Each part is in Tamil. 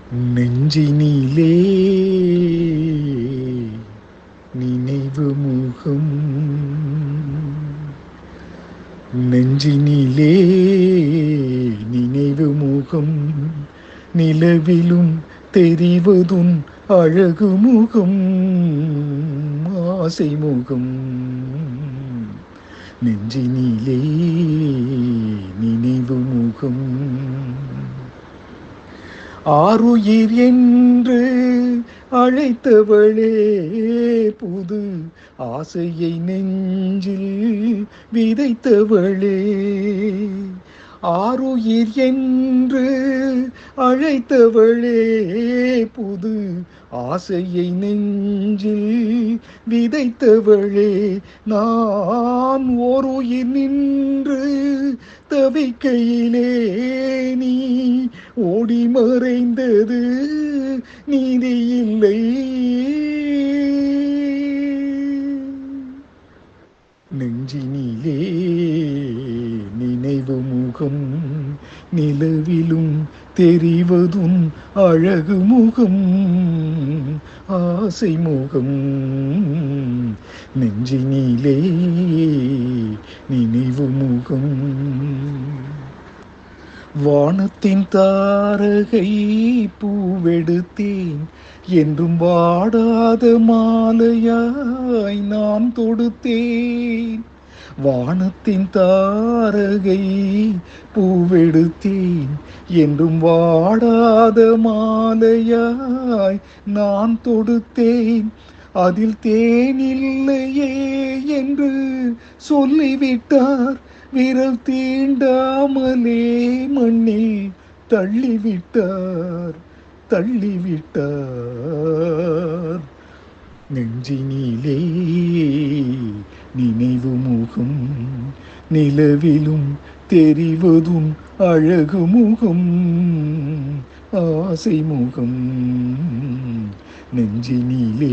நெஞ்சினிலே நினைவு முகம் நெஞ்சினிலே நினைவு முகம் நிலவிலும் தெரிவதும் அழகு முகம் ஆசை முகம் நெஞ்சினிலே நினைவு முகம் ஆருயிர் என்று அழைத்தவளே புது ஆசையை நெஞ்சில் விதைத்தவளே ஆருயிர் என்று அழைத்தவளே புது ஆசையை நெஞ்சில் விதைத்தவளே நான் ஓருயிர் நின்று தவிக்கையிலே நீ ஓடி மறைந்தது நீதி இல்லை நெஞ்சினிலே நினைவு முகம் நிலவிலும் தெரிவதும் அழகு முகம் ஆசை முகம் நெஞ்சினிலே நினைவு முகம் வானத்தின் தாரகை பூவெடுத்தேன் என்றும் வாடாத மாலையாய் நான் தொடுத்தேன் வானத்தின் தாரகை பூவெடுத்தேன் என்றும் வாடாத மாலையாய் நான் தொடுத்தேன் அதில் தேனில்லையே என்று சொல்லிவிட்டார் விரல் தீண்டாமலே மண்ணில் தள்ளிவிட்டார் தள்ளிவிட்டார் நெஞ்சினிலே நினைவு முகம் நிலவிலும் தெரிவதும் அழகு முகம் ஆசை முகம் நெஞ்சினிலே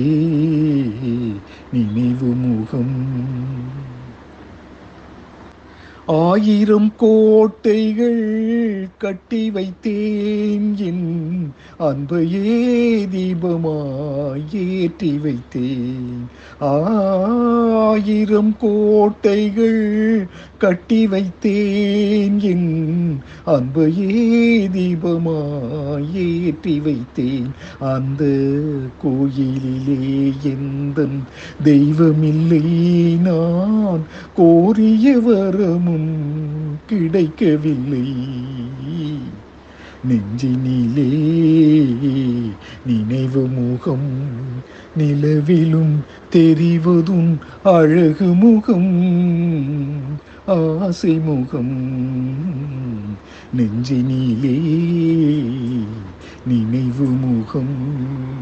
நினைவு முகம் ஆயிரம் கோட்டைகள் கட்டி வைத்தேன் என் அன்பையே தீபமாய் ஏற்றி வைத்தேன் ஆயிரம் கோட்டைகள் கட்டி வைத்தேன் என் அன்பையே தீபமாய் ஏற்றி வைத்தேன் அந்த கோயிலிலே எந்த தெய்வமில்லை நான் கோரிய வரமும் கிடைக்கவில்லை நெஞ்சினிலே நினைவு முகம் நிலவிலும் தெரிவதும் அழகு முகம் ஆசை முகம் நெஞ்சினிலே நினைவு முகம்